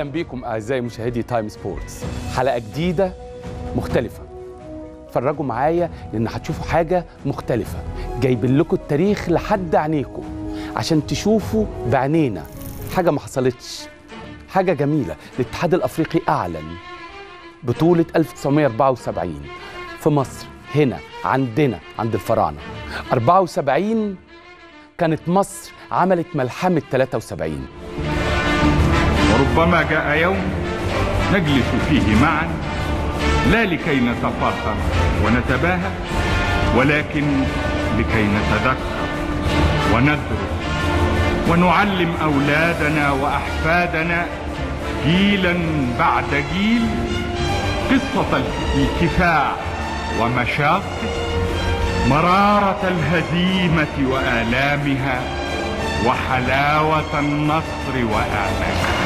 اهلا بيكم اعزائي مشاهدي تايم سبورتس حلقه جديده مختلفه اتفرجوا معايا لان هتشوفوا حاجه مختلفه جايبين لكم التاريخ لحد عينيكم عشان تشوفوا بعينينا حاجه ما حصلتش حاجه جميله الاتحاد الافريقي اعلن بطوله 1974 في مصر هنا عندنا عند الفراعنه 74 كانت مصر عملت ملحمه 73 وربما جاء يوم نجلس فيه معا لا لكي نتفاخر ونتباهى ولكن لكي نتذكر وندرس ونعلم اولادنا واحفادنا جيلا بعد جيل قصه الكفاح ومشاقه مراره الهزيمه والامها وحلاوه النصر وامله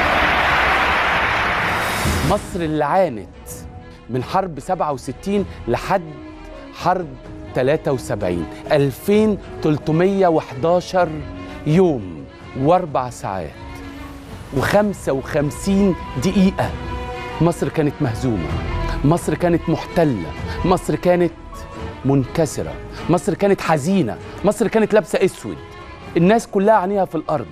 مصر اللي عانت من حرب 67 لحد حرب 73 2311 يوم واربع ساعات و55 دقيقة مصر كانت مهزومة مصر كانت محتلة مصر كانت منكسرة مصر كانت حزينة مصر كانت لابسة اسود الناس كلها عينيها في الأرض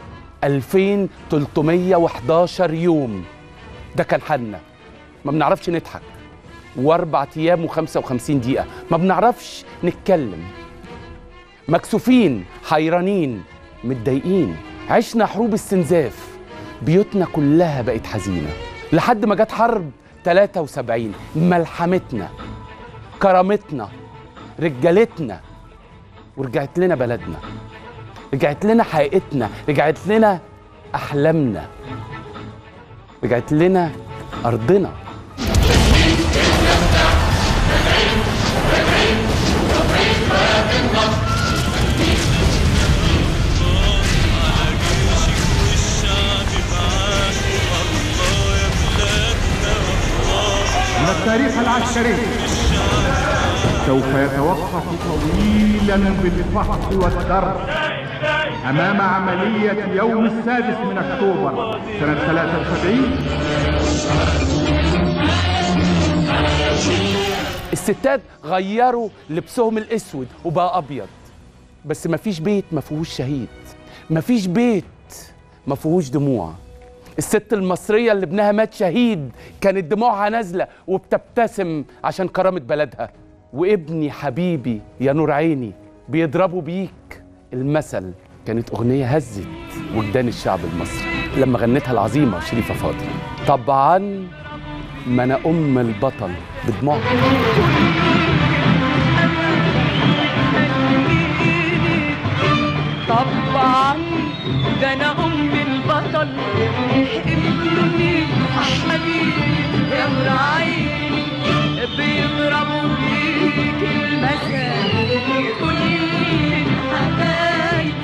2311 يوم ده كان حالنا ما بنعرفش نضحك واربع ايام و55 دقيقه ما بنعرفش نتكلم مكسوفين حيرانين متضايقين عشنا حروب استنزاف بيوتنا كلها بقت حزينه لحد ما جت حرب 73 ملحمتنا كرامتنا رجالتنا ورجعت لنا بلدنا رجعت لنا حقيقتنا رجعت لنا احلامنا رجعت لنا ارضنا ان التاريخ العسكري سوف يتوقف طويلا بالفحص والدرب امام عمليه اليوم السادس من اكتوبر سنه 73 الستات غيروا لبسهم الاسود وبقى ابيض بس مفيش بيت ما فيهوش شهيد مفيش بيت ما فيهوش دموع الست المصريه اللي ابنها مات شهيد كانت دموعها نازله وبتبتسم عشان كرامه بلدها وابني حبيبي يا نور عيني بيضربوا بيك المثل كانت اغنيه هزت وجدان الشعب المصري لما غنتها العظيمه شريفه فاضل طبعا ما انا ام البطل بدموعها طبعا ده انا ام البطل ابني حبيبي يا مرعيني بيضربوا بيك المثل كل الحبايب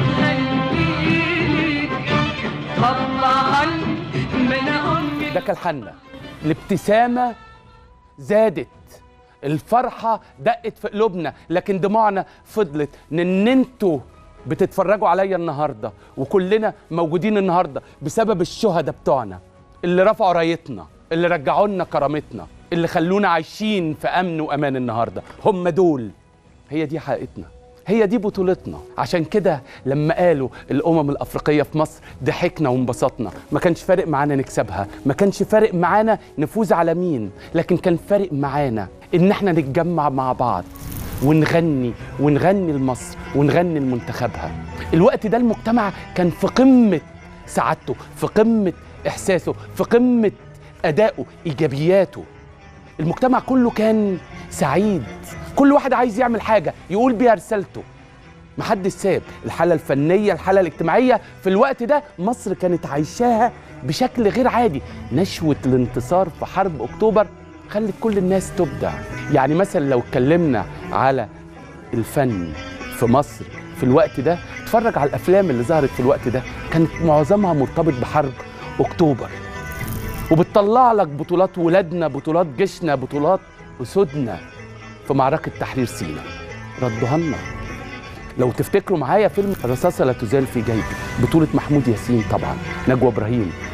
بتهنيك طبعا ما انا ام ده كان حنا الابتسامه زادت الفرحه دقت في قلوبنا لكن دموعنا فضلت ان انتوا بتتفرجوا عليا النهارده وكلنا موجودين النهارده بسبب الشهداء بتوعنا اللي رفعوا رايتنا اللي رجعوا لنا كرامتنا اللي خلونا عايشين في امن وامان النهارده هم دول هي دي حقيقتنا هي دي بطولتنا عشان كده لما قالوا الامم الافريقيه في مصر ضحكنا وانبسطنا ما كانش فارق معانا نكسبها ما كانش فارق معانا نفوز على مين لكن كان فارق معانا ان احنا نتجمع مع بعض ونغني ونغني لمصر ونغني لمنتخبها الوقت ده المجتمع كان في قمه سعادته في قمه احساسه في قمه ادائه ايجابياته المجتمع كله كان سعيد كل واحد عايز يعمل حاجه يقول بيها رسالته محدش ساب الحاله الفنيه الحاله الاجتماعيه في الوقت ده مصر كانت عايشاها بشكل غير عادي نشوه الانتصار في حرب اكتوبر خلت كل الناس تبدع يعني مثلا لو اتكلمنا على الفن في مصر في الوقت ده اتفرج على الافلام اللي ظهرت في الوقت ده كانت معظمها مرتبط بحرب اكتوبر وبتطلع لك بطولات ولادنا بطولات جيشنا بطولات اسودنا في معركه تحرير سيناء ردوها لنا لو تفتكروا معايا فيلم الرصاصه لا تزال في جيبي بطوله محمود ياسين طبعا نجوى ابراهيم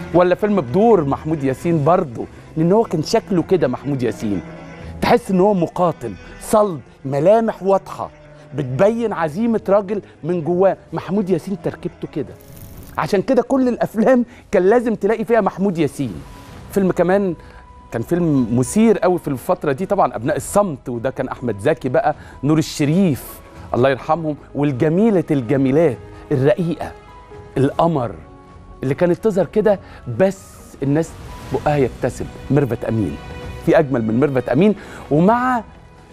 ولا فيلم بدور محمود ياسين برضه لان هو كان شكله كده محمود ياسين تحس ان هو مقاتل صلب ملامح واضحه بتبين عزيمه راجل من جواه محمود ياسين تركيبته كده عشان كده كل الافلام كان لازم تلاقي فيها محمود ياسين فيلم كمان كان فيلم مثير قوي في الفتره دي طبعا ابناء الصمت وده كان احمد زكي بقى نور الشريف الله يرحمهم والجميله الجميلات الرقيقه القمر اللي كانت تظهر كده بس الناس بقها يبتسم ميرفت امين في اجمل من ميرفت امين ومع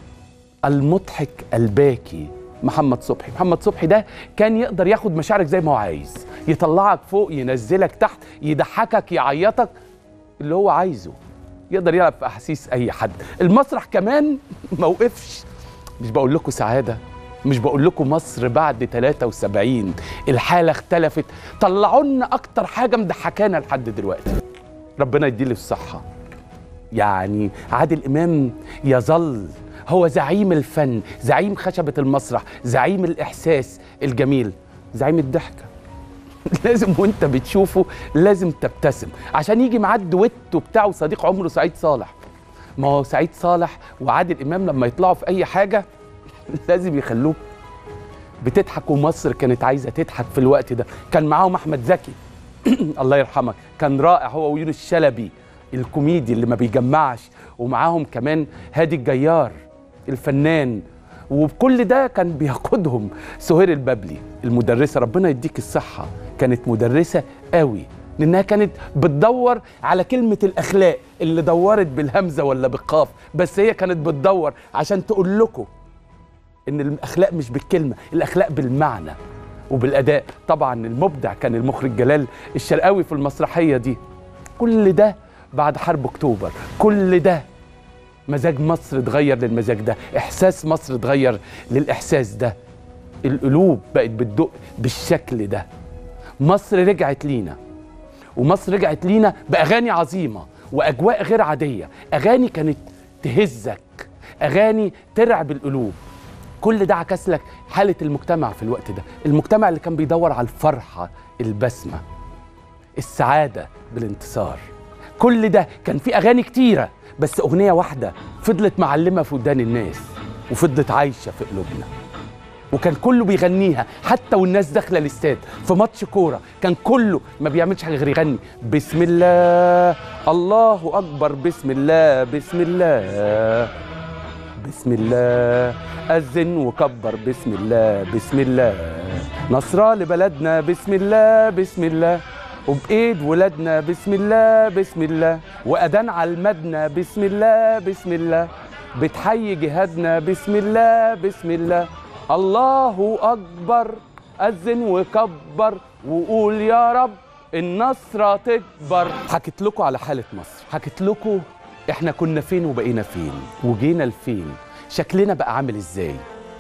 المضحك الباكي محمد صبحي محمد صبحي ده كان يقدر ياخد مشاعرك زي ما هو عايز يطلعك فوق ينزلك تحت يضحكك يعيطك اللي هو عايزه يقدر يلعب في احاسيس اي حد المسرح كمان ما وقفش مش بقول لكم سعاده مش بقول لكم مصر بعد 73 الحاله اختلفت طلعوا لنا اكتر حاجه مضحكانا لحد دلوقتي ربنا يديله الصحه يعني عادل امام يظل هو زعيم الفن زعيم خشبه المسرح زعيم الاحساس الجميل زعيم الضحكه لازم وانت بتشوفه لازم تبتسم عشان يجي معاه الدويتو بتاعه صديق عمره سعيد صالح ما هو سعيد صالح وعادل امام لما يطلعوا في اي حاجه لازم يخلوك بتضحك ومصر كانت عايزه تضحك في الوقت ده كان معاهم احمد زكي الله يرحمك كان رائع هو ويونس شلبي الكوميدي اللي ما بيجمعش ومعاهم كمان هادي الجيار الفنان وبكل ده كان بيقودهم سهير البابلي المدرسه ربنا يديك الصحه كانت مدرسه قوي لانها كانت بتدور على كلمه الاخلاق اللي دورت بالهمزه ولا بالقاف بس هي كانت بتدور عشان تقول لكم ان الاخلاق مش بالكلمه الاخلاق بالمعنى وبالاداء طبعا المبدع كان المخرج جلال الشرقاوي في المسرحيه دي كل ده بعد حرب اكتوبر كل ده مزاج مصر اتغير للمزاج ده احساس مصر اتغير للاحساس ده القلوب بقت بتدق بالشكل ده مصر رجعت لينا ومصر رجعت لينا باغاني عظيمه واجواء غير عاديه اغاني كانت تهزك اغاني ترعب القلوب كل ده عكس لك حاله المجتمع في الوقت ده المجتمع اللي كان بيدور على الفرحه البسمه السعاده بالانتصار كل ده كان في اغاني كتيره بس اغنيه واحده فضلت معلمه في ودان الناس وفضلت عايشه في قلوبنا وكان كله بيغنيها حتى والناس داخله الاستاد في ماتش كوره كان كله ما بيعملش حاجه غير يغني بسم الله الله اكبر بسم الله بسم الله بسم الله أذن وكبر بسم الله بسم الله نصرة لبلدنا بسم الله بسم الله وبإيد ولادنا بسم الله بسم الله وأذان على المدنى بسم الله بسم الله بتحيي جهادنا بسم الله بسم الله الله أكبر أذن وكبر وقول يا رب النصرة تكبر حكيت لكم على حالة مصر حكيت لكم احنا كنا فين وبقينا فين وجينا لفين شكلنا بقى عامل ازاي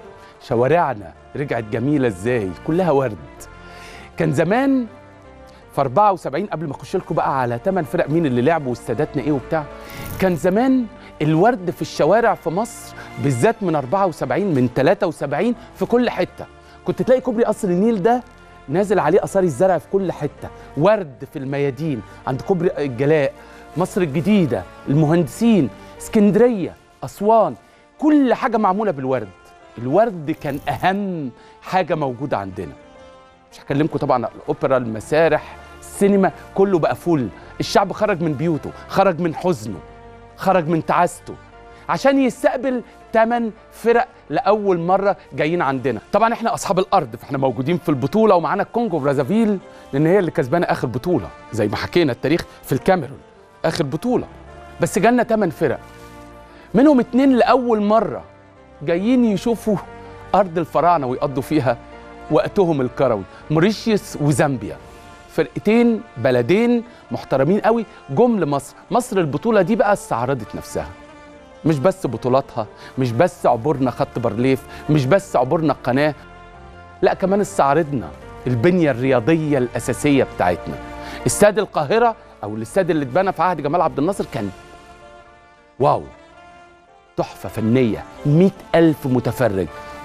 شوارعنا رجعت جميلة ازاي كلها ورد كان زمان في 74 قبل ما اخش لكم بقى على 8 فرق مين اللي لعبوا واستاداتنا ايه وبتاع كان زمان الورد في الشوارع في مصر بالذات من 74 من 73 في كل حته كنت تلاقي كوبري قصر النيل ده نازل عليه اثار الزرع في كل حته ورد في الميادين عند كوبري الجلاء مصر الجديده المهندسين اسكندريه اسوان كل حاجه معموله بالورد الورد كان اهم حاجه موجوده عندنا مش هكلمكم طبعا عن الاوبرا المسارح السينما كله بقى فل الشعب خرج من بيوته خرج من حزنه خرج من تعاسته عشان يستقبل ثمان فرق لاول مره جايين عندنا طبعا احنا اصحاب الارض فاحنا موجودين في البطوله ومعانا الكونغو برازافيل لان هي اللي كسبانه اخر بطوله زي ما حكينا التاريخ في الكاميرون اخر بطوله بس جالنا ثمان فرق منهم اتنين لاول مره جايين يشوفوا ارض الفراعنه ويقضوا فيها وقتهم الكروي موريشيوس وزامبيا فرقتين بلدين محترمين قوي جم لمصر مصر البطوله دي بقى استعرضت نفسها مش بس بطولاتها مش بس عبورنا خط بارليف مش بس عبورنا القناه لا كمان استعرضنا البنيه الرياضيه الاساسيه بتاعتنا استاد القاهره او الاستاد اللي اتبنى في عهد جمال عبد الناصر كان واو تحفة فنية مئة ألف متفرج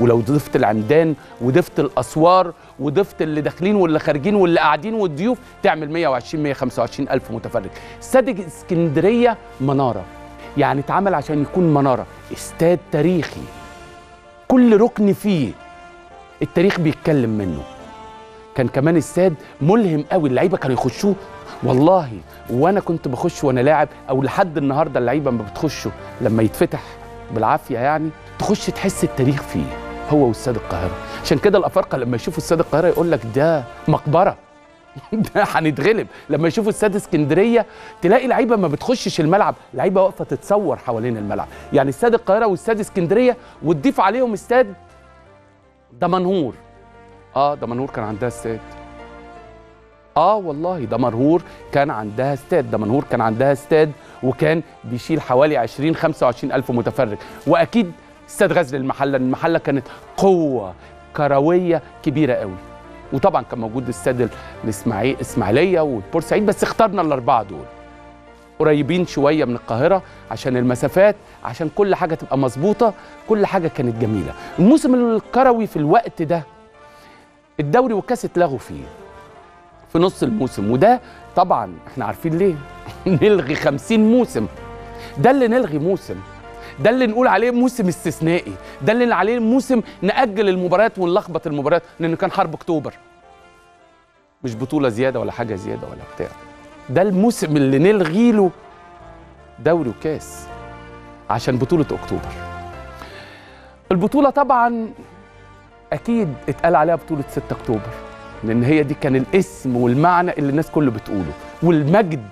ولو ضفت العمدان وضفت الاسوار وضفت اللي داخلين واللي خارجين واللي قاعدين والضيوف تعمل 120 125 الف متفرج استاد اسكندريه مناره يعني اتعمل عشان يكون مناره استاد تاريخي كل ركن فيه التاريخ بيتكلم منه كان كمان استاد ملهم قوي اللعيبه كانوا يخشوه والله وانا كنت بخش وانا لاعب او لحد النهارده اللعيبه ما بتخشوا لما يتفتح بالعافيه يعني تخش تحس التاريخ فيه هو واستاد القاهره عشان كده الافارقه لما يشوفوا استاد القاهره يقول لك ده مقبره ده هنتغلب لما يشوفوا استاد اسكندريه تلاقي لعيبه ما بتخشش الملعب لعيبه واقفه تتصور حوالين الملعب يعني استاد القاهره واستاد اسكندريه وتضيف عليهم استاد دمنهور اه دمنهور كان عندها استاد اه والله دمنهور كان عندها استاد دمنهور كان عندها استاد وكان بيشيل حوالي 20 25 الف متفرج واكيد استاد غزل المحله المحله كانت قوه كرويه كبيره قوي وطبعا كان موجود استاد الاسماعيليه اسماعيليه والبورسعيد بس اخترنا الاربعه دول قريبين شويه من القاهره عشان المسافات عشان كل حاجه تبقى مظبوطه كل حاجه كانت جميله الموسم الكروي في الوقت ده الدوري والكاس اتلغوا فيه في نص الموسم وده طبعا احنا عارفين ليه نلغي خمسين موسم ده اللي نلغي موسم ده اللي نقول عليه موسم استثنائي ده اللي عليه موسم نأجل المباريات ونلخبط المباريات لأنه كان حرب أكتوبر مش بطولة زيادة ولا حاجة زيادة ولا بتاع ده الموسم اللي نلغي له دوري وكاس عشان بطولة أكتوبر البطولة طبعا أكيد اتقال عليها بطولة 6 أكتوبر لأن هي دي كان الاسم والمعنى اللي الناس كله بتقوله والمجد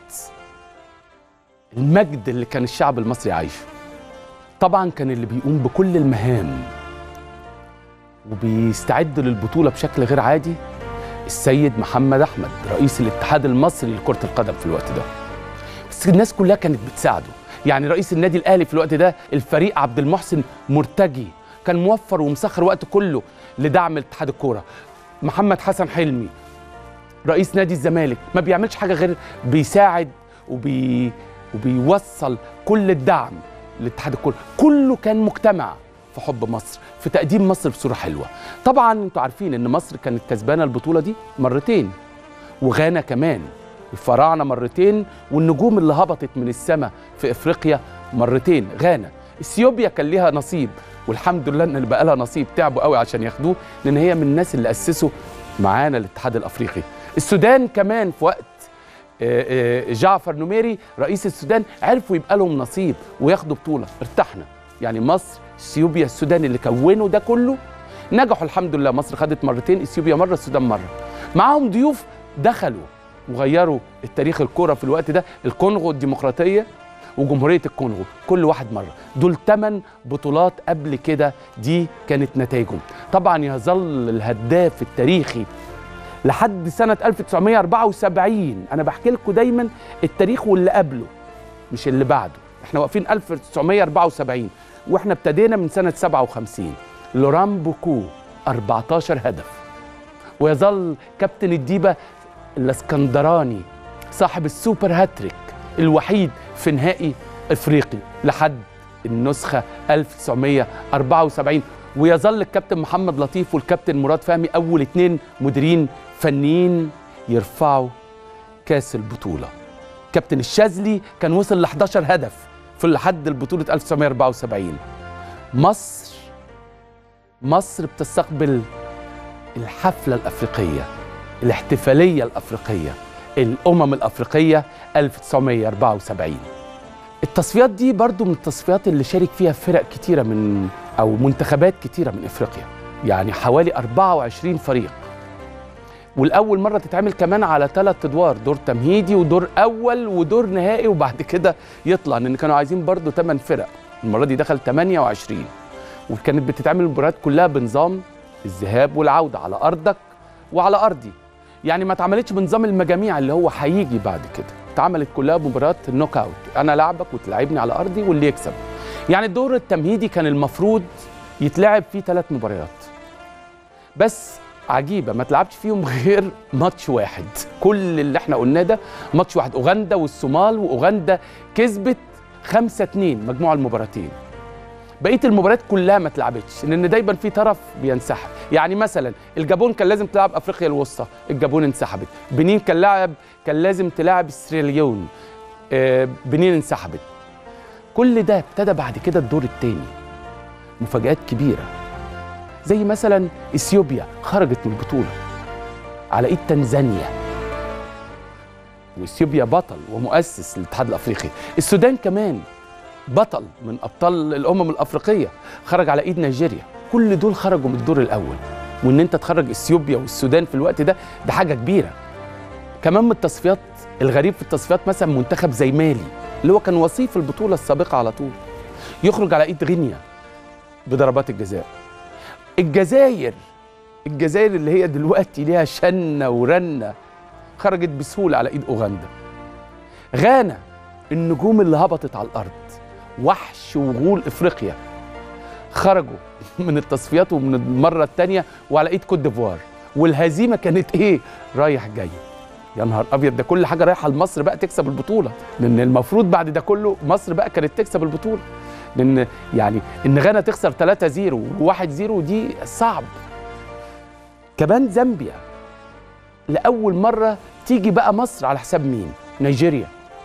المجد اللي كان الشعب المصري عايشه طبعا كان اللي بيقوم بكل المهام وبيستعد للبطولة بشكل غير عادي السيد محمد أحمد رئيس الاتحاد المصري لكرة القدم في الوقت ده بس الناس كلها كانت بتساعده يعني رئيس النادي الأهلي في الوقت ده الفريق عبد المحسن مرتجي كان موفر ومسخر وقته كله لدعم اتحاد الكورة محمد حسن حلمي رئيس نادي الزمالك ما بيعملش حاجة غير بيساعد وبي وبيوصل كل الدعم لاتحاد الكوره كله كان مجتمع في حب مصر في تقديم مصر بصوره حلوه طبعا انتوا عارفين ان مصر كانت كسبانه البطوله دي مرتين وغانا كمان الفراعنه مرتين والنجوم اللي هبطت من السماء في افريقيا مرتين غانا اثيوبيا كان ليها نصيب والحمد لله ان بقى لها نصيب تعبوا قوي عشان ياخدوه لان هي من الناس اللي اسسوا معانا الاتحاد الافريقي السودان كمان في وقت جعفر نميري رئيس السودان عرفوا يبقى لهم نصيب وياخدوا بطوله ارتحنا يعني مصر اثيوبيا السودان اللي كونوا ده كله نجحوا الحمد لله مصر خدت مرتين اثيوبيا مره السودان مره معاهم ضيوف دخلوا وغيروا التاريخ الكوره في الوقت ده الكونغو الديمقراطيه وجمهوريه الكونغو كل واحد مره دول ثمان بطولات قبل كده دي كانت نتائجهم طبعا يظل الهداف التاريخي لحد سنة 1974 أنا بحكي لكم دايما التاريخ واللي قبله مش اللي بعده احنا واقفين 1974 واحنا ابتدينا من سنة 57 لوران بوكو 14 هدف ويظل كابتن الديبة الاسكندراني صاحب السوبر هاتريك الوحيد في نهائي افريقي لحد النسخة 1974 ويظل الكابتن محمد لطيف والكابتن مراد فهمي اول اتنين مديرين فنيين يرفعوا كاس البطوله كابتن الشاذلي كان وصل ل 11 هدف في لحد البطوله 1974 مصر مصر بتستقبل الحفله الافريقيه الاحتفاليه الافريقيه الامم الافريقيه 1974 التصفيات دي برضو من التصفيات اللي شارك فيها فرق كتيره من او منتخبات كتيره من افريقيا يعني حوالي 24 فريق والاول مره تتعمل كمان على ثلاث ادوار دور تمهيدي ودور اول ودور نهائي وبعد كده يطلع لان كانوا عايزين برضو 8 فرق المره دي دخل 28 وكانت بتتعمل المباريات كلها بنظام الذهاب والعوده على ارضك وعلى ارضي يعني ما اتعملتش بنظام المجاميع اللي هو هيجي بعد كده اتعملت كلها مباريات نوك اوت انا لعبك وتلعبني على ارضي واللي يكسب يعني الدور التمهيدي كان المفروض يتلعب فيه ثلاث مباريات بس عجيبه ما تلعبش فيهم غير ماتش واحد كل اللي احنا قلناه ده ماتش واحد اوغندا والصومال واوغندا كسبت 5 2 مجموع المباراتين بقيه المباريات كلها ما اتلعبتش لان دايما في طرف بينسحب يعني مثلا الجابون كان لازم تلعب افريقيا الوسطى الجابون انسحبت بنين كان لاعب كان لازم تلعب سريليون آه، بنين انسحبت كل ده ابتدى بعد كده الدور الثاني مفاجآت كبيره زي مثلا اثيوبيا خرجت من البطوله على ايد تنزانيا واثيوبيا بطل ومؤسس للاتحاد الافريقي السودان كمان بطل من ابطال الامم الافريقيه خرج على ايد نيجيريا كل دول خرجوا من الدور الاول وان انت تخرج اثيوبيا والسودان في الوقت ده ده حاجه كبيره كمان من التصفيات الغريب في التصفيات مثلا منتخب زي مالي اللي هو كان وصيف البطوله السابقه على طول يخرج على ايد غينيا بضربات الجزاء الجزائر الجزائر اللي هي دلوقتي ليها شنه ورنه خرجت بسهوله على ايد اوغندا غانا النجوم اللي هبطت على الارض وحش وغول افريقيا خرجوا من التصفيات ومن المره الثانيه وعلى ايد كوت ديفوار والهزيمه كانت ايه رايح جاي يا نهار ابيض ده كل حاجه رايحه لمصر بقى تكسب البطوله لان المفروض بعد ده كله مصر بقى كانت تكسب البطوله لان يعني ان غانا تخسر 3 0 و1 0 دي صعب كمان زامبيا لاول مره تيجي بقى مصر على حساب مين نيجيريا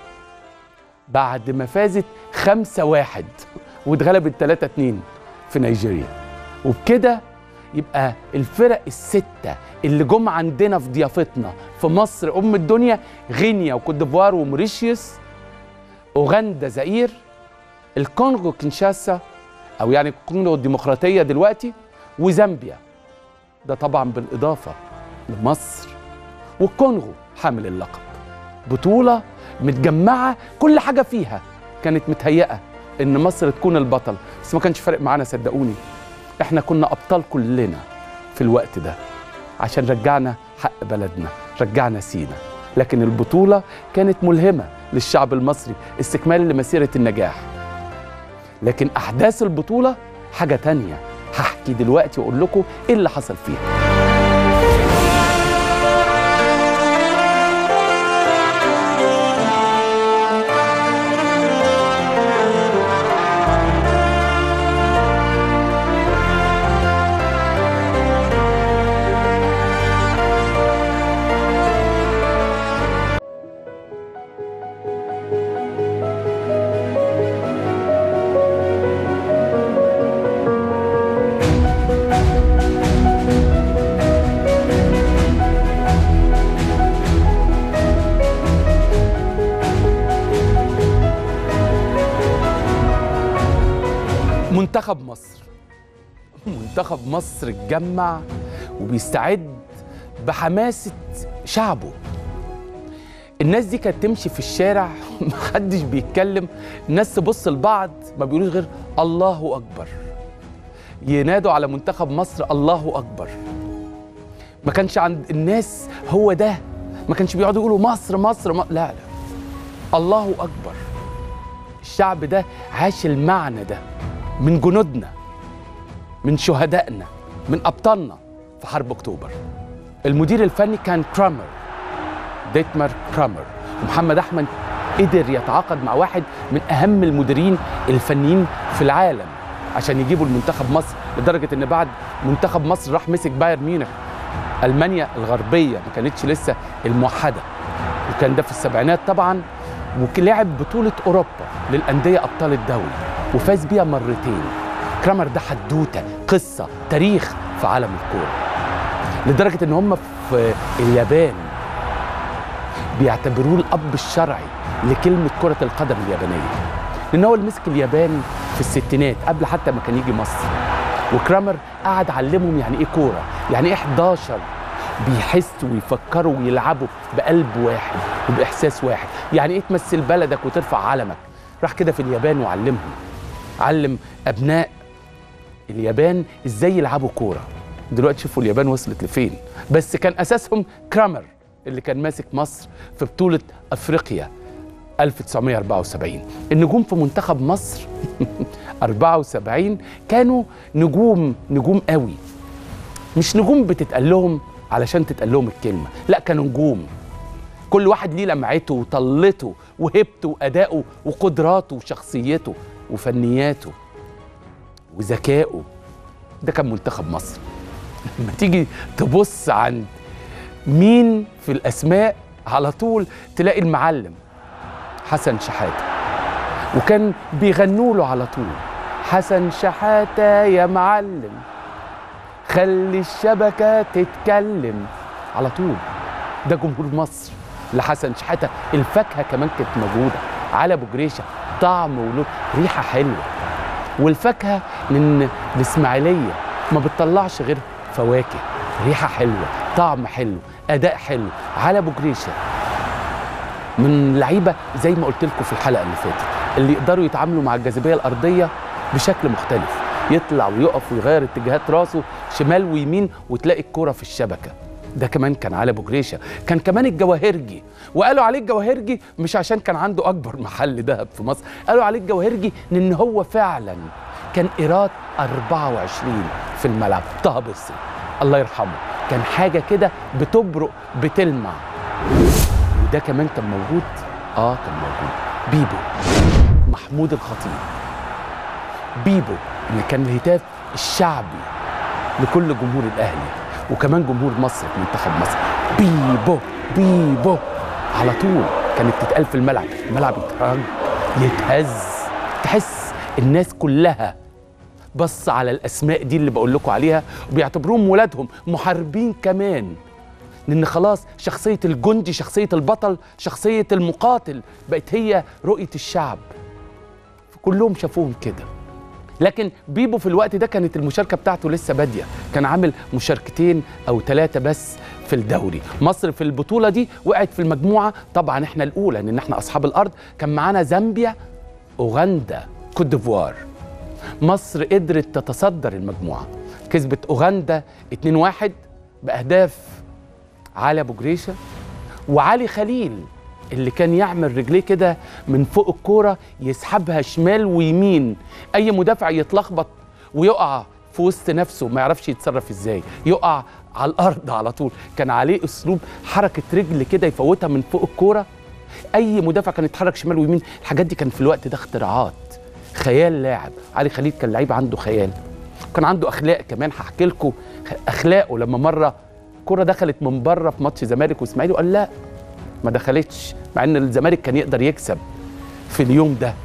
بعد ما فازت 5 1 واتغلبت 3 2 في نيجيريا وبكده يبقى الفرق الستة اللي جم عندنا في ضيافتنا في مصر أم الدنيا غينيا وكوت ديفوار وموريشيوس أوغندا زئير الكونغو كينشاسا أو يعني الكونغو الديمقراطية دلوقتي وزامبيا ده طبعا بالإضافة لمصر والكونغو حامل اللقب بطولة متجمعة كل حاجة فيها كانت متهيئة إن مصر تكون البطل بس ما كانش فارق معانا صدقوني احنا كنا أبطال كلنا في الوقت ده عشان رجعنا حق بلدنا رجعنا سينا لكن البطولة كانت ملهمة للشعب المصري استكمال لمسيرة النجاح لكن أحداث البطولة حاجة تانية هحكي دلوقتي وأقول لكم إيه اللي حصل فيها منتخب مصر منتخب مصر اتجمع وبيستعد بحماسة شعبه الناس دي كانت تمشي في الشارع محدش بيتكلم الناس تبص لبعض ما بيقولوش غير الله أكبر ينادوا على منتخب مصر الله أكبر ما كانش عند الناس هو ده ما كانش بيقعدوا يقولوا مصر مصر ما... لا لا الله أكبر الشعب ده عاش المعنى ده من جنودنا من شهدائنا من ابطالنا في حرب اكتوبر المدير الفني كان كرامر ديتمر كرامر ومحمد احمد قدر يتعاقد مع واحد من اهم المديرين الفنيين في العالم عشان يجيبوا المنتخب مصر لدرجه ان بعد منتخب مصر راح مسك بايرن ميونخ المانيا الغربيه ما كانتش لسه الموحده وكان ده في السبعينات طبعا ولعب بطوله اوروبا للانديه ابطال الدوري وفاز بيها مرتين كرامر ده حدوته قصه تاريخ في عالم الكوره لدرجه ان هم في اليابان بيعتبروه الاب الشرعي لكلمه كره القدم اليابانيه لان هو اللي مسك اليابان في الستينات قبل حتى ما كان يجي مصر وكرامر قعد علمهم يعني ايه كوره يعني ايه 11 بيحسوا ويفكروا ويلعبوا بقلب واحد وباحساس واحد يعني ايه تمثل بلدك وترفع علمك راح كده في اليابان وعلمهم علم ابناء اليابان ازاي يلعبوا كوره دلوقتي شوفوا اليابان وصلت لفين بس كان اساسهم كرامر اللي كان ماسك مصر في بطوله افريقيا 1974 النجوم في منتخب مصر 74 كانوا نجوم نجوم قوي مش نجوم بتتقال لهم علشان تتقال لهم الكلمه لا كانوا نجوم كل واحد ليه لمعته وطلته وهبته وادائه وقدراته وشخصيته وفنياته وذكائه ده كان منتخب مصر لما تيجي تبص عند مين في الاسماء على طول تلاقي المعلم حسن شحاته وكان بيغنوا له على طول حسن شحاته يا معلم خلي الشبكه تتكلم على طول ده جمهور مصر لحسن شحاته الفاكهه كمان كانت موجوده على ابو جريشه طعم ولون ريحه حلوه والفاكهه من الاسماعيليه ما بتطلعش غير فواكه ريحه حلوه طعم حلو اداء حلو على ابو جريشه من لعيبه زي ما قلت لكم في الحلقه اللي فاتت اللي يقدروا يتعاملوا مع الجاذبيه الارضيه بشكل مختلف يطلع ويقف ويغير اتجاهات راسه شمال ويمين وتلاقي الكوره في الشبكه ده كمان كان علي ابو جريشه كان كمان الجواهرجي وقالوا عليه الجواهرجي مش عشان كان عنده اكبر محل ذهب في مصر قالوا عليه الجواهرجي لان هو فعلا كان ايراد 24 في الملعب طه بصري الله يرحمه كان حاجه كده بتبرق بتلمع وده كمان كان موجود اه كان موجود بيبو محمود الخطيب بيبو اللي كان الهتاف الشعبي لكل جمهور الاهلي وكمان جمهور مصر في منتخب مصر بيبو بيبو على طول كانت تتقال في الملعب الملعب يتهز يتهز تحس الناس كلها بص على الاسماء دي اللي بقول لكم عليها وبيعتبروهم ولادهم محاربين كمان لان خلاص شخصيه الجندي شخصيه البطل شخصيه المقاتل بقت هي رؤيه الشعب كلهم شافوهم كده لكن بيبو في الوقت ده كانت المشاركه بتاعته لسه باديه كان عامل مشاركتين او ثلاثه بس في الدوري مصر في البطوله دي وقعت في المجموعه طبعا احنا الاولى لان احنا اصحاب الارض كان معانا زامبيا اوغندا كوت ديفوار مصر قدرت تتصدر المجموعه كسبت اوغندا 2-1 باهداف علي ابو جريشه وعلي خليل اللي كان يعمل رجليه كده من فوق الكوره يسحبها شمال ويمين اي مدافع يتلخبط ويقع في وسط نفسه ما يعرفش يتصرف ازاي يقع على الارض على طول كان عليه اسلوب حركه رجل كده يفوتها من فوق الكوره اي مدافع كان يتحرك شمال ويمين الحاجات دي كان في الوقت ده اختراعات خيال لاعب علي خليل كان لعيب عنده خيال كان عنده اخلاق كمان هحكي لكم اخلاقه لما مره كرة دخلت من بره في ماتش زمالك واسماعيلي وقال لا ما دخلتش مع ان الزمالك كان يقدر يكسب في اليوم ده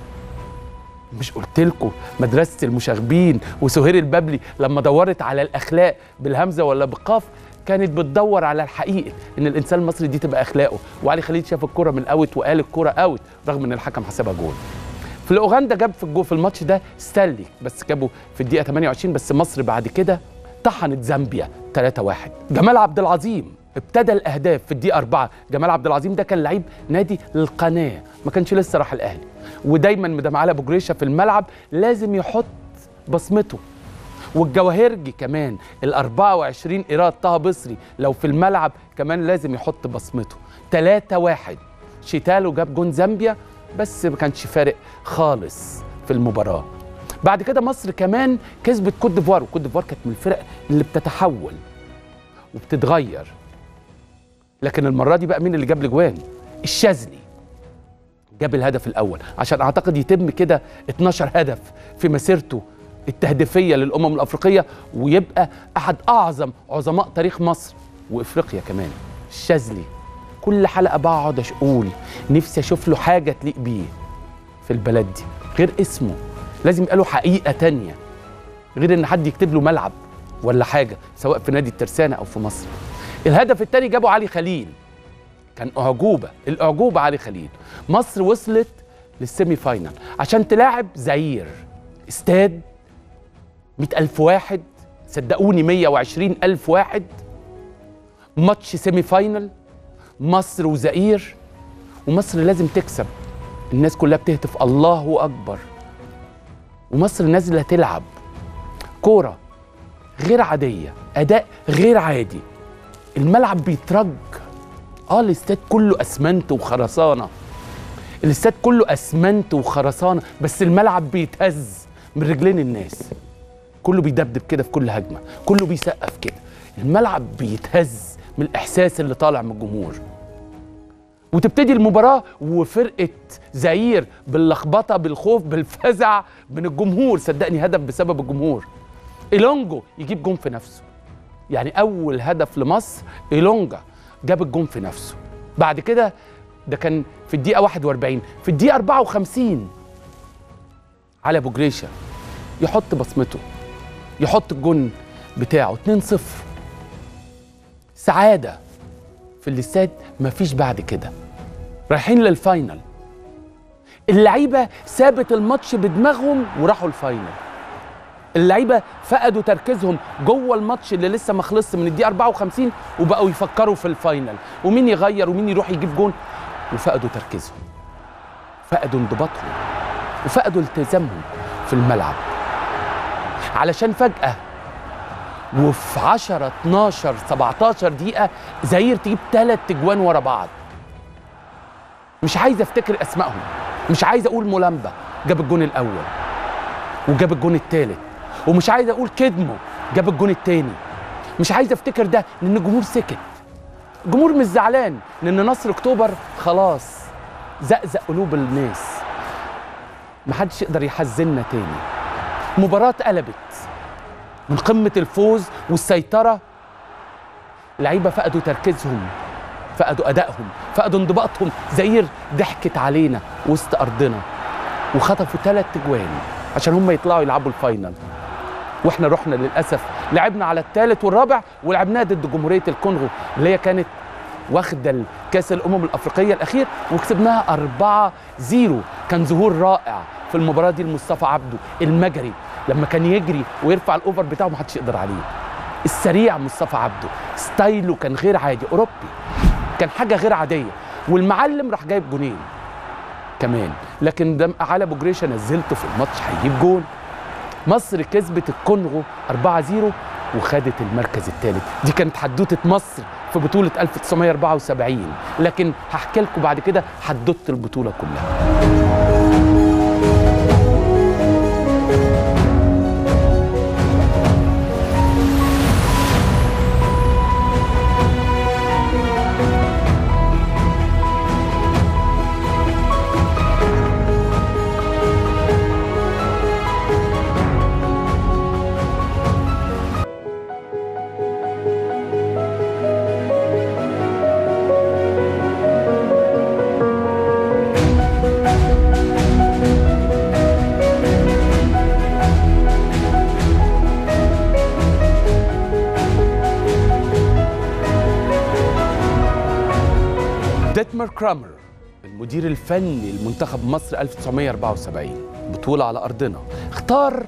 مش قلت لكم مدرسه المشاغبين وسهير البابلي لما دورت على الاخلاق بالهمزه ولا بالقاف كانت بتدور على الحقيقه ان الانسان المصري دي تبقى اخلاقه وعلي خليل شاف الكره من اوت وقال الكره اوت رغم ان الحكم حسبها جول في الاوغندا جاب في الجو في الماتش ده ستانلي بس جابه في الدقيقه 28 بس مصر بعد كده طحنت زامبيا 3-1 جمال عبد العظيم ابتدى الاهداف في الدقيقه 4 جمال عبد العظيم ده كان لعيب نادي القناه ما كانش لسه راح الاهلي ودايما مدام علي ابو جريشه في الملعب لازم يحط بصمته والجواهرجي كمان ال 24 ايراد طه بصري لو في الملعب كمان لازم يحط بصمته 3 1 شيتالو جاب جون زامبيا بس ما كانش فارق خالص في المباراه بعد كده مصر كمان كسبت كوت ديفوار وكوت ديفوار كانت من الفرق اللي بتتحول وبتتغير لكن المره دي بقى مين اللي جاب الاجوان الشاذلي جاب الهدف الاول عشان اعتقد يتم كده 12 هدف في مسيرته التهديفيه للامم الافريقيه ويبقى احد اعظم عظماء تاريخ مصر وافريقيا كمان الشاذلي كل حلقه بقعد اقول نفسي اشوف له حاجه تليق بيه في البلد دي غير اسمه لازم يبقى له حقيقه تانية غير ان حد يكتب له ملعب ولا حاجه سواء في نادي الترسانه او في مصر الهدف الثاني جابه علي خليل كان اعجوبه الاعجوبه علي خليل مصر وصلت للسيمي فاينال عشان تلاعب زعير استاد مئة ألف واحد صدقوني مية وعشرين ألف واحد ماتش سيمي فاينال مصر وزئير ومصر لازم تكسب الناس كلها بتهتف الله أكبر ومصر نازلة تلعب كورة غير عادية أداء غير عادي الملعب بيترج اه الاستاد كله اسمنت وخرسانه الاستاد كله اسمنت وخرسانه بس الملعب بيتهز من رجلين الناس كله بيدبدب كده في كل هجمه كله بيسقف كده الملعب بيتهز من الاحساس اللي طالع من الجمهور وتبتدي المباراة وفرقة زعير باللخبطة بالخوف بالفزع من الجمهور صدقني هدف بسبب الجمهور إيلونجو يجيب جون في نفسه يعني أول هدف لمصر إيلونجا جاب الجون في نفسه بعد كده ده كان في الدقيقة 41 في الدقيقة 54 علي أبو جريشة يحط بصمته يحط الجون بتاعه 2-0 سعادة في الاستاد مفيش بعد كده رايحين للفاينل اللعيبه سابت الماتش بدماغهم وراحوا الفاينل اللعيبه فقدوا تركيزهم جوه الماتش اللي لسه ما خلصش من الدقيقه 54 وبقوا يفكروا في الفاينل ومين يغير ومين يروح يجيب جون وفقدوا تركيزهم فقدوا انضباطهم وفقدوا التزامهم في الملعب علشان فجاه وفي 10 12 17 دقيقه زاير تجيب ثلاث تجوان ورا بعض مش عايز افتكر اسمائهم مش عايز اقول مولامبا جاب الجون الاول وجاب الجون الثالث ومش عايز اقول كدمو جاب الجون الثاني مش عايز افتكر ده لان الجمهور سكت الجمهور مش زعلان لان نصر اكتوبر خلاص زقزق قلوب الناس محدش يقدر يحزننا تاني مباراة اتقلبت من قمة الفوز والسيطرة لعيبة فقدوا تركيزهم فقدوا أدائهم فقدوا انضباطهم زير ضحكت علينا وسط أرضنا وخطفوا ثلاث تجوان عشان هم يطلعوا يلعبوا الفاينل واحنا رحنا للأسف لعبنا على الثالث والرابع ولعبناها ضد جمهورية الكونغو اللي هي كانت واخدة كأس الأمم الأفريقية الأخير وكسبناها 4 0 كان ظهور رائع في المباراة دي لمصطفى عبده المجري لما كان يجري ويرفع الأوفر بتاعه محدش يقدر عليه السريع مصطفى عبده ستايله كان غير عادي أوروبي كان حاجة غير عادية والمعلم راح جايب جونين كمان لكن ده علي ابو جريشه نزلته في الماتش هيجيب جون مصر كسبت الكونغو 4 0 وخدت المركز الثالث دي كانت حدوته مصر في بطوله 1974 لكن هحكي لكم بعد كده حدوته البطوله كلها ديتمر كرامر المدير الفني لمنتخب مصر 1974 بطولة على أرضنا اختار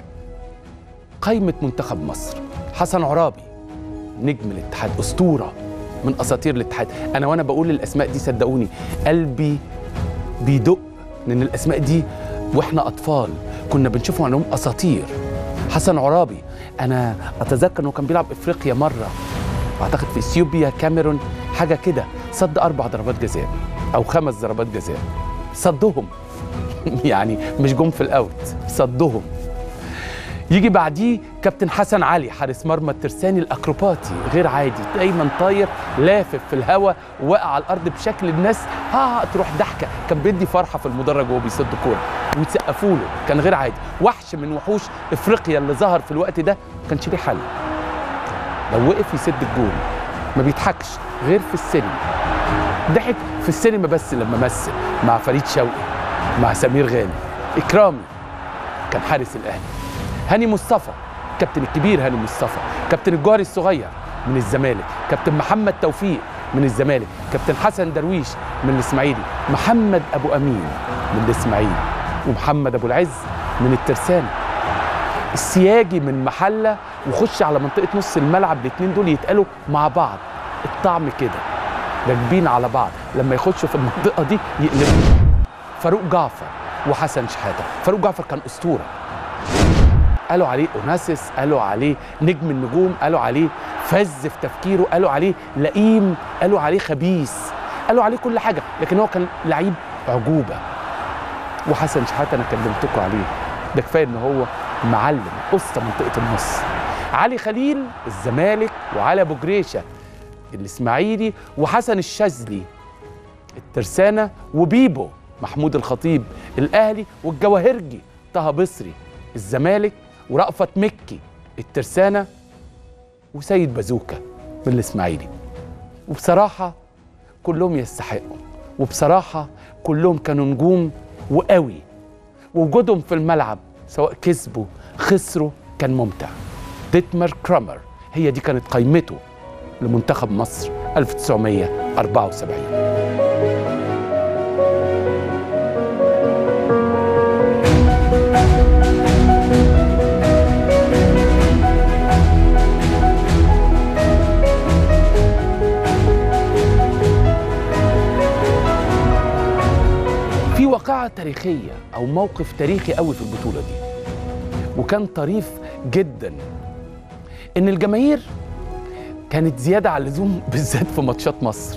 قائمة منتخب مصر حسن عرابي نجم الاتحاد أسطورة من أساطير الاتحاد أنا وأنا بقول الأسماء دي صدقوني قلبي بيدق لأن الأسماء دي وإحنا أطفال كنا بنشوفهم عنهم أساطير حسن عرابي أنا أتذكر إنه كان بيلعب إفريقيا مرة أعتقد في إثيوبيا كاميرون حاجة كده صد أربع ضربات جزاء أو خمس ضربات جزاء صدهم يعني مش جم في الأوت صدهم يجي بعديه كابتن حسن علي حارس مرمى الترساني الاكروباتي غير عادي دايما طاير لافف في الهواء واقع على الارض بشكل الناس ها تروح ضحكه كان بيدي فرحه في المدرج وهو بيصد كوره ويسقفوا له كان غير عادي وحش من وحوش افريقيا اللي ظهر في الوقت ده ما كانش ليه حل لو وقف يسد الجول ما بيضحكش غير في السينما ضحك في السينما بس لما مثل مع فريد شوقي مع سمير غانم اكرامي كان حارس الاهلي هاني مصطفى كابتن الكبير هاني مصطفى كابتن الجوهري الصغير من الزمالك كابتن محمد توفيق من الزمالك كابتن حسن درويش من الاسماعيلي محمد ابو امين من الاسماعيلي ومحمد ابو العز من الترسانة السياجي من محله وخش على منطقه نص الملعب الاثنين دول يتقالوا مع بعض الطعم كده راكبين على بعض لما يخشوا في المنطقه دي يقلبوا فاروق جعفر وحسن شحاته فاروق جعفر كان اسطوره قالوا عليه اوناسيس قالوا عليه نجم النجوم قالوا عليه فز في تفكيره قالوا عليه لئيم قالوا عليه خبيث قالوا عليه كل حاجه لكن هو كان لعيب عجوبه وحسن شحاته انا كلمتكم عليه ده كفايه ان هو معلم قصه منطقه النص علي خليل الزمالك وعلي ابو جريشه الاسماعيلي وحسن الشاذلي الترسانة وبيبو محمود الخطيب الأهلي والجواهرجي طه بصري الزمالك ورأفت مكي الترسانة وسيد بازوكا من الإسماعيلي وبصراحة كلهم يستحقوا وبصراحة كلهم كانوا نجوم وقوي ووجودهم في الملعب سواء كسبوا خسروا كان ممتع ديتمر كرامر هي دي كانت قيمته لمنتخب مصر 1974 في واقعة تاريخية أو موقف تاريخي قوي في البطولة دي وكان طريف جدا إن الجماهير كانت زيادة على اللزوم بالذات في ماتشات مصر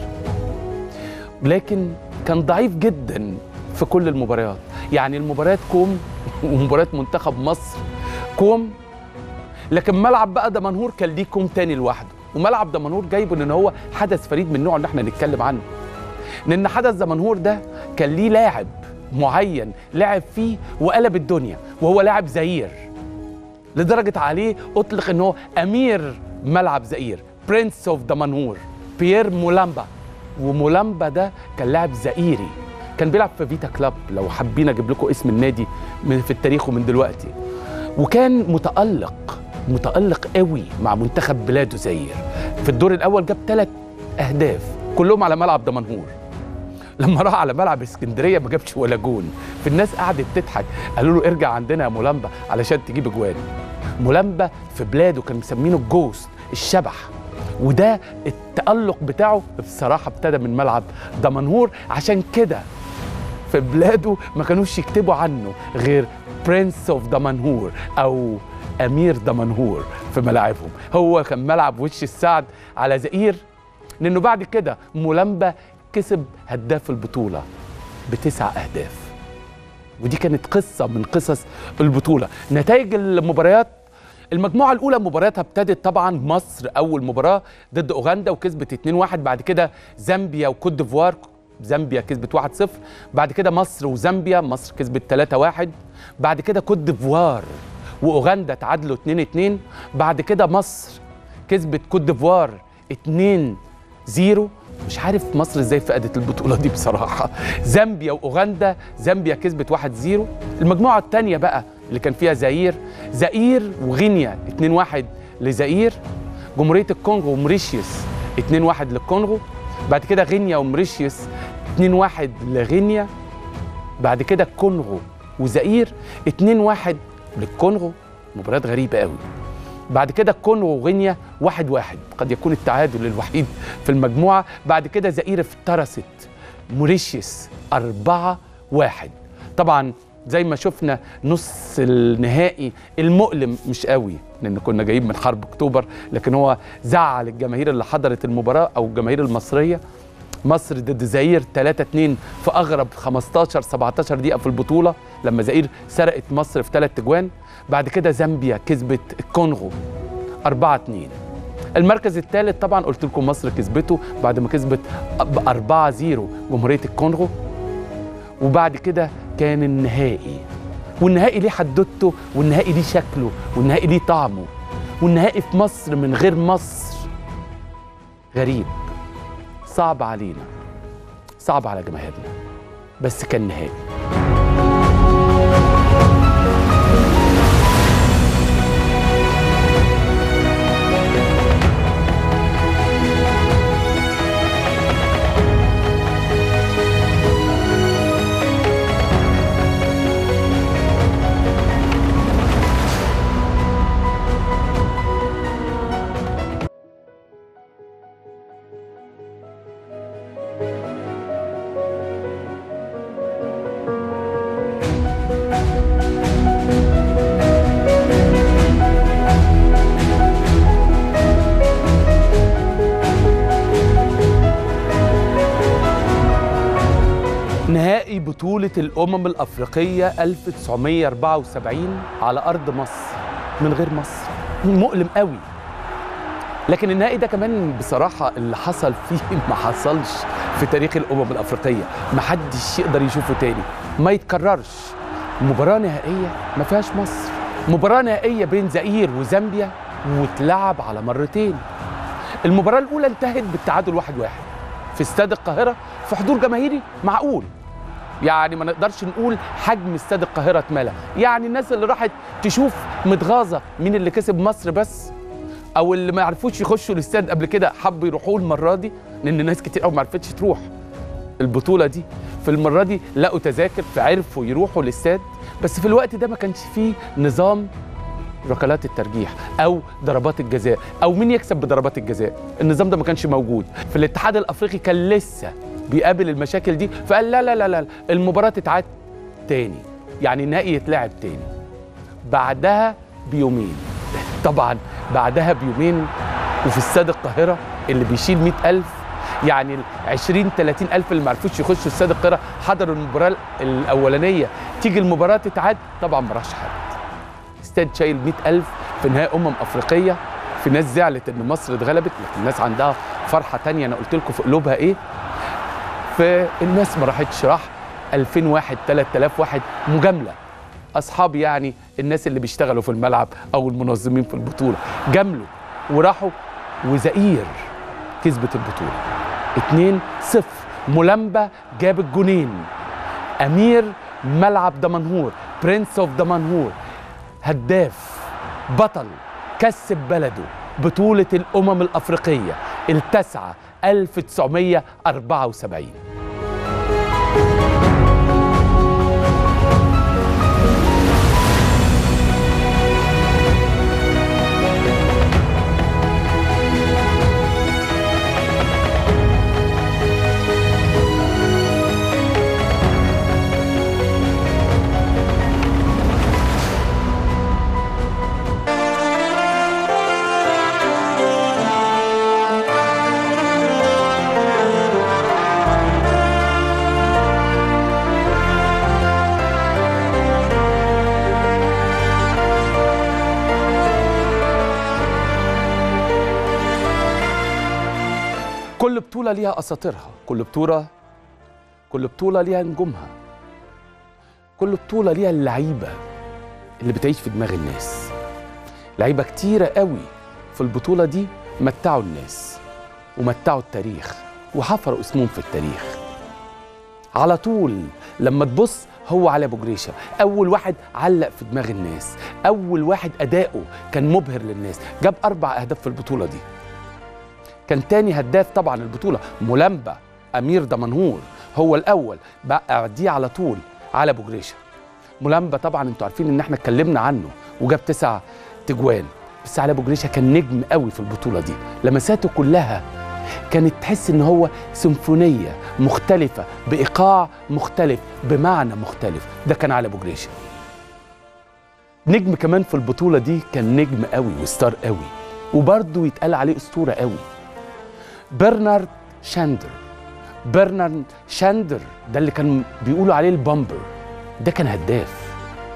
لكن كان ضعيف جدا في كل المباريات يعني المباريات كوم ومباريات منتخب مصر كوم لكن ملعب بقى دمنهور كان ليه كوم تاني لوحده وملعب دمنهور جايبه ان هو حدث فريد من نوعه ان احنا نتكلم عنه لان حدث دمنهور ده كان ليه لاعب معين لعب فيه وقلب الدنيا وهو لاعب زئير لدرجه عليه اطلق ان هو امير ملعب زئير برنس اوف دمنهور بيير مولامبا ومولامبا ده كان لاعب زئيري كان بيلعب في فيتا كلاب لو حابين اجيب لكم اسم النادي من في التاريخ ومن دلوقتي وكان متالق متالق قوي مع منتخب بلاده زئير في الدور الاول جاب ثلاث اهداف كلهم على ملعب دمنهور لما راح على ملعب اسكندريه ما جابش ولا جون فالناس قعدت تضحك قالوا له ارجع عندنا يا مولامبا علشان تجيب اجوان مولامبا في بلاده كان مسمينه الجوست الشبح وده التألق بتاعه بصراحة ابتدى من ملعب دمنهور عشان كده في بلاده ما كانوش يكتبوا عنه غير برنس اوف دمنهور او امير دمنهور في ملاعبهم هو كان ملعب وش السعد على زئير لانه بعد كده مولامبا كسب هداف البطوله بتسع اهداف ودي كانت قصه من قصص البطوله نتائج المباريات المجموعه الاولى مبارياتها ابتدت طبعا مصر اول مباراه ضد اوغندا وكسبت 2-1 بعد كده زامبيا وكوت ديفوار زامبيا كسبت 1-0 بعد كده مصر وزامبيا مصر كسبت 3-1 بعد كده كوت ديفوار واوغندا تعادلوا 2-2 بعد كده مصر كسبت كوت ديفوار 2-0 مش عارف مصر ازاي فقدت البطوله دي بصراحه زامبيا واوغندا زامبيا كسبت 1-0 المجموعه الثانيه بقى اللي كان فيها زاير زاير وغينيا 2-1 لزاير جمهوريه الكونغو وموريشيوس 2-1 للكونغو بعد كده غينيا وموريشيوس 2-1 لغينيا بعد كده الكونغو وزاير 2-1 للكونغو مباريات غريبه قوي بعد كده الكونغو وغينيا واحد واحد قد يكون التعادل الوحيد في المجموعة بعد كده زئير افترست موريشيوس أربعة واحد طبعا زي ما شفنا نص النهائي المؤلم مش قوي لان كنا جايين من حرب اكتوبر لكن هو زعل الجماهير اللي حضرت المباراه او الجماهير المصريه مصر ضد زئير 3 2 في اغرب 15 17 دقيقه في البطوله لما زئير سرقت مصر في ثلاث اجوان بعد كده زامبيا كسبت الكونغو 4 2 المركز الثالث طبعا قلت لكم مصر كسبته بعد ما كسبت 4 0 جمهوريه الكونغو وبعد كده كان النهائي والنهائي ليه حدوته والنهائي ليه شكله والنهائي ليه طعمه والنهائي في مصر من غير مصر غريب صعب علينا صعب على جماهيرنا بس كان نهائي نهائي بطولة الأمم الأفريقية 1974 على أرض مصر من غير مصر مؤلم قوي لكن النهائي ده كمان بصراحة اللي حصل فيه ما حصلش في تاريخ الامم الافريقيه محدش يقدر يشوفه تاني ما يتكررش مباراه نهائيه ما فيهاش مصر مباراه نهائيه بين زئير وزامبيا واتلعب على مرتين المباراه الاولى انتهت بالتعادل واحد واحد في استاد القاهره في حضور جماهيري معقول يعني ما نقدرش نقول حجم استاد القاهره اتملى يعني الناس اللي راحت تشوف متغاظه مين اللي كسب مصر بس او اللي ما عرفوش يخشوا الاستاد قبل كده حبوا يروحوا المره دي لان ناس كتير قوي ما عرفتش تروح البطوله دي في المره دي لقوا تذاكر فعرفوا يروحوا الاستاد بس في الوقت ده ما كانش فيه نظام ركلات الترجيح او ضربات الجزاء او مين يكسب بضربات الجزاء النظام ده ما كانش موجود في الاتحاد الافريقي كان لسه بيقابل المشاكل دي فقال لا لا لا لا المباراه تتعاد تاني يعني النهائي يتلعب تاني بعدها بيومين طبعا بعدها بيومين وفي استاد القاهره اللي بيشيل مئة ألف يعني ال 20 30 ألف اللي ما عرفوش يخشوا استاد القاهره حضروا المباراه الاولانيه تيجي المباراه تتعاد طبعا ما راحش حد استاد شايل 100000 في نهائي امم افريقيه في ناس زعلت ان مصر اتغلبت لكن الناس عندها فرحه تانية انا قلت لكم في قلوبها ايه فالناس ما راحتش راح 2000 واحد 3000 واحد مجامله اصحابي يعني الناس اللي بيشتغلوا في الملعب او المنظمين في البطوله جاملوا وراحوا وزئير كسبت البطوله 2 0 مولامبا جاب الجونين امير ملعب دمنهور برنس اوف دمنهور هداف بطل كسب بلده بطولة الأمم الأفريقية التاسعة 1974 كل بطولة ليها أساطيرها كل بطولة كل بطولة ليها نجومها كل بطولة ليها اللعيبة اللي بتعيش في دماغ الناس لعيبة كتيرة قوي في البطولة دي متعوا الناس ومتعوا التاريخ وحفروا اسمهم في التاريخ على طول لما تبص هو علي ابو جريشه اول واحد علق في دماغ الناس اول واحد اداؤه كان مبهر للناس جاب اربع اهداف في البطوله دي كان تاني هداف طبعا البطوله مولامبا امير دمنهور هو الاول بقى دي على طول على ابو جريشه مولامبا طبعا انتوا عارفين ان احنا اتكلمنا عنه وجاب تسع تجوان بس علي ابو جريشه كان نجم قوي في البطوله دي لمساته كلها كانت تحس ان هو سيمفونيه مختلفه بايقاع مختلف بمعنى مختلف ده كان علي ابو جريشه نجم كمان في البطوله دي كان نجم قوي وستار قوي وبرضه يتقال عليه اسطوره قوي برنارد شاندر برنارد شاندر ده اللي كان بيقولوا عليه البامبر ده كان هداف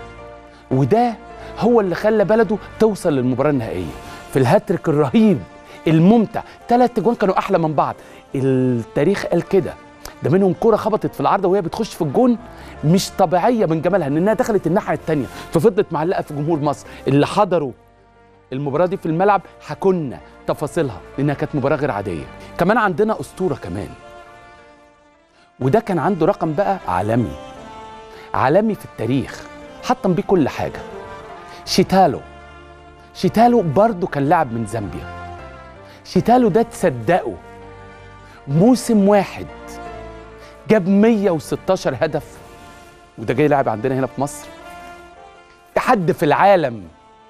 وده هو اللي خلى بلده توصل للمباراه النهائيه في الهاتريك الرهيب الممتع ثلاث اجوان كانوا احلى من بعض التاريخ قال كده ده منهم كرة خبطت في العارضة وهي بتخش في الجون مش طبيعية من جمالها لأنها دخلت الناحية التانية ففضلت معلقة في جمهور مصر اللي حضروا المباراة دي في الملعب حكولنا تفاصيلها لأنها كانت مباراة غير عادية كمان عندنا أسطورة كمان وده كان عنده رقم بقى عالمي عالمي في التاريخ حطم بيه كل حاجة شيتالو شيتالو برضه كان لاعب من زامبيا شيتالو ده تصدقوا موسم واحد جاب 116 هدف وده جاي لاعب عندنا هنا في مصر حد في العالم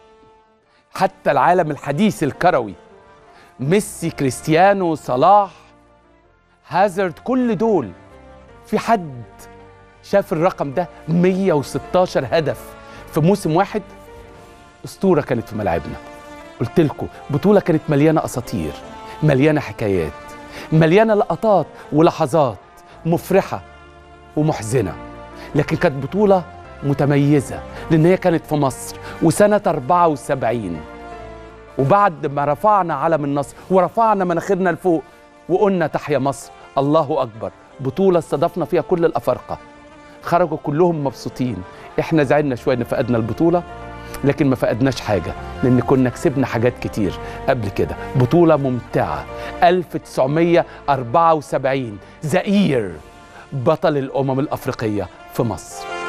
حتى العالم الحديث الكروي ميسي كريستيانو صلاح هازارد كل دول في حد شاف الرقم ده 116 هدف في موسم واحد اسطوره كانت في ملاعبنا قلت لكم بطوله كانت مليانه اساطير مليانه حكايات مليانه لقطات ولحظات مفرحه ومحزنه لكن كانت بطوله متميزه لان هي كانت في مصر وسنه 74 وبعد ما رفعنا علم النصر ورفعنا مناخيرنا لفوق وقلنا تحيا مصر الله اكبر بطوله استضفنا فيها كل الافارقه خرجوا كلهم مبسوطين احنا زعلنا شويه ان فقدنا البطوله لكن ما فقدناش حاجه لان كنا كسبنا حاجات كتير قبل كده بطوله ممتعه 1974 زئير بطل الامم الافريقيه في مصر